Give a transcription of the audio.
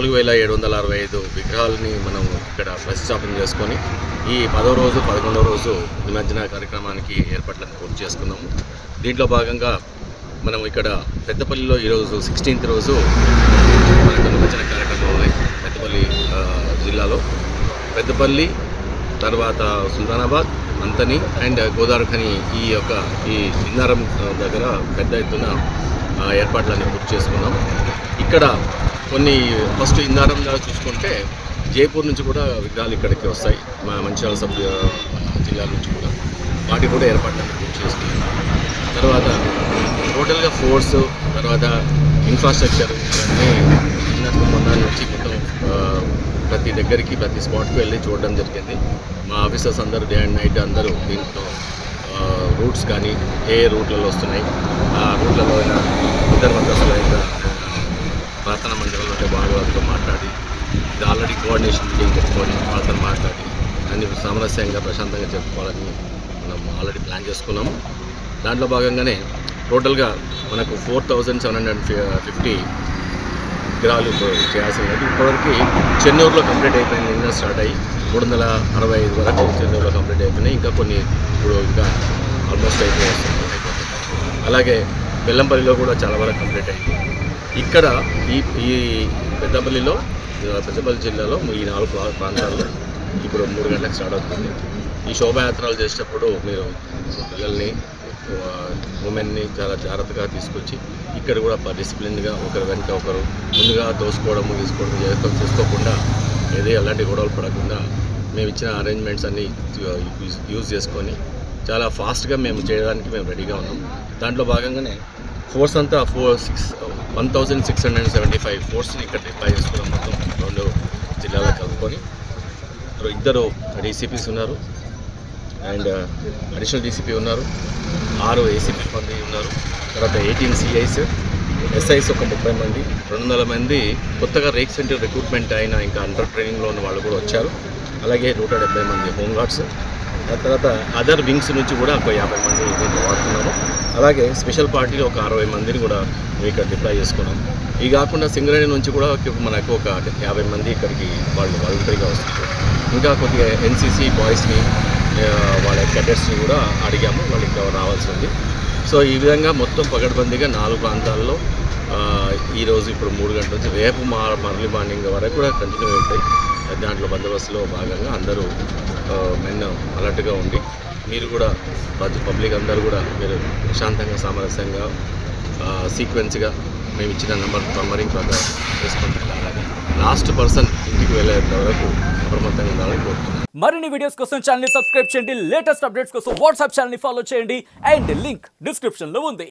నాలుగు వేల ఏడు వందల అరవై ఐదు విగ్రహాలని మనం ఇక్కడ ప్రతిష్టాపన చేసుకొని ఈ పదో రోజు పదకొండవ రోజు నిమజ్జన కార్యక్రమానికి ఏర్పాట్లను పూర్తి చేసుకున్నాము దీంట్లో భాగంగా మనం ఇక్కడ పెద్దపల్లిలో ఈరోజు సిక్స్టీన్త్ రోజు మనకు నిమజ్జన కార్యక్రమం ఉన్నాయి పెద్దపల్లి ఆ, జిల్లాలో పెద్దపల్లి తర్వాత సుల్తానాబాద్ మంతని అండ్ గోదావరిఖని ఈ యొక్క ఈ ఇందారం దగ్గర పెద్ద ఎత్తున ఆ, ఏర్పాట్లన్నీ పూర్తి చేసుకున్నాం ఇక్కడ కొన్ని ఫస్ట్ ఇందారంగా చూసుకుంటే జైపూర్ నుంచి కూడా విగ్రహాలు ఇక్కడికి వస్తాయి మా మంచిర్యాల సబ్ జిల్లా నుంచి కూడా వాటి కూడా ఏర్పాట్లన్నీ పూర్తి చేసుకున్నాం తర్వాత టోటల్గా ఫోర్స్ తర్వాత ఇన్ఫ్రాస్ట్రక్చర్ ఇవన్నీ నిన్నకు మొన్న నుంచి మొత్తం ఆ, ప్రతి దగ్గరికి ప్రతి స్పాట్కి వెళ్ళి చూడడం జరిగింది మా ఆఫీసర్స్ అందరూ డే అండ్ నైట్ అందరూ దీంట్లో రూట్స్ కానీ ఏ రూట్లలో వస్తున్నాయి ఆ రూట్లలో అయినా ఇద్దరు మద్దతులు అయినా ప్రార్థన మందిరంలో ఉండే వాళ్ళతో మాట్లాడి ఇది ఆల్రెడీ కోఆర్డినేషన్ మీటింగ్ పెట్టుకొని వాళ్ళతో మాట్లాడి అన్ని సామరస్యంగా ప్రశాంతంగా చెప్పుకోవాలని మనం ఆల్రెడీ ప్లాన్ చేసుకున్నాము దాంట్లో భాగంగానే టోటల్గా మనకు four thousand seven hundred fifty విగ్రహాలు ఇప్పుడు చేయాల్సి ఉన్నది ఇప్పటివరకు చెన్నూరులో కంప్లీట్ అయిపోయింది నిన్న స్టార్ట్ అయ్యి మూడు వందల అరవై ఐదు వరకు చెన్నూరులో కంప్లీట్ అయిపోయినాయి ఇంకా కొన్ని ఇప్పుడు ఇంకా ఆల్మోస్ట్ అయిపోయి వస్తుంది అయిపోతుంది అలాగే బెల్లంపల్లిలో కూడా చాలా వరకు కంప్లీట్ అయింది ఇక్కడ ఈ ఈ పెద్దపల్లిలో ఆ, పెద్దపల్లి జిల్లాలో ఈ నాలుగు ప్రా- ప్రాంతాల్లో ఇప్పుడు మూడు గంటలకు స్టార్ట్ అవుతుంది ఈ శోభాయాత్రలు చేసేటప్పుడు మీరు పిల్లల్ని ఉమెన్ని చాలా జాగ్రత్తగా తీసుకొచ్చి ఇక్కడ కూడా డిసిప్లిన్గా ఒకరు వెనుక ఒకరు ముందుగా దోసుకోవడం తీసుకోవడం చేసుకో- చేసుకోకుండా ఏదో ఎలాంటి గొడవలు పడకుండా మేము ఇచ్చిన అరేంజ్మెంట్స్ అన్నీ యూజ్- యూజ్ చేసుకొని చాలా ఫాస్ట్గా మేము చేయడానికి మేము రెడీగా ఉన్నాం దాంట్లో భాగంగానే ఫోర్స్ అంతా four six one thousand six hundred seventy five ఫోర్స్ని ఇక్కడ డిప్లాయ్ చేసుకున్నాం మొత్తం రెండు జిల్లాలో కలుపుకొని ఇద్దరు డీసీపీస్ ఉన్నారు అండ్ అడిషనల్ డీసీపీ ఉన్నారు ఆరు ఏసీపీ మంది ఉన్నారు తర్వాత ఎయిటీన్ సిఐస్ ఎస్ఐస్ ఒక ముప్పై మంది రెండు వందల మంది కొత్తగా రేక్ సెంటర్ రిక్రూట్మెంట్ అయిన ఇంకా అండర్ ట్రైనింగ్లో ఉన్న వాళ్ళు కూడా వచ్చారు అలాగే నూట డెబ్బై మంది హోంగార్డ్స్ ఆ తర్వాత అదర్ వింగ్స్ నుంచి కూడా ఒక యాభై మంది దీంట్లో వాడుతున్నాము అలాగే స్పెషల్ పార్టీలో ఒక అరవై మందిని కూడా మేము ఇక్కడ డిప్లాయ్ చేసుకున్నాం ఈ కాకుండా సింగరేణి నుంచి కూడా ఒక- మనకు ఒక యాభై మంది ఇక్కడికి వాళ్ళు వాలంటరీగా వస్తారు ఇంకా కొద్దిగా ఎన్సీసీ బాయ్స్ని ఆ, వాళ్ళ కెడెట్స్ని కూడా అడిగాము వాళ్ళు ఇంకా రావాల్సి ఉంది సో ఈ విధంగా మొత్తం పగడ్బందీగా నాలుగు ప్రాంతాల్లో ఆ, ఈరోజు ఇప్పుడు మూడు గంటల నుంచి రేపు మా మర్లీ మార్నింగ్ వరకు కూడా కంటిన్యూ అవుతాయి దాంట్లో బందోబస్తులో భాగంగా అందరూ ఆ, మెన్ అలర్ట్గా ఉండి మీరు కూడా ప్రతి పబ్లిక్ అందరూ కూడా మీరు ప్రశాంతంగా సామరస్యంగా సీక్వెన్స్గా మేము ఇచ్చిన నెంబర్ నంబరింగ్ ప్రకారం చేసుకుంటూ వెళ్ళాలని లాస్ట్ పర్సన్ ఇంటికి వెళ్ళేంత వరకు అప్రమత్తంగా ఉండాలని కోరుతున్నాను మరిన్ని వీడియోస్ కోసం ఛానల్ సబ్స్క్రైబ్ చేయండి లేటెస్ట్ అప్డేట్స్ కోసం వాట్సాప్ ఛానల్ ఫాలో చేయండి అండ్ లింక్ డిస్క్రిప్షన్ లో ఉంది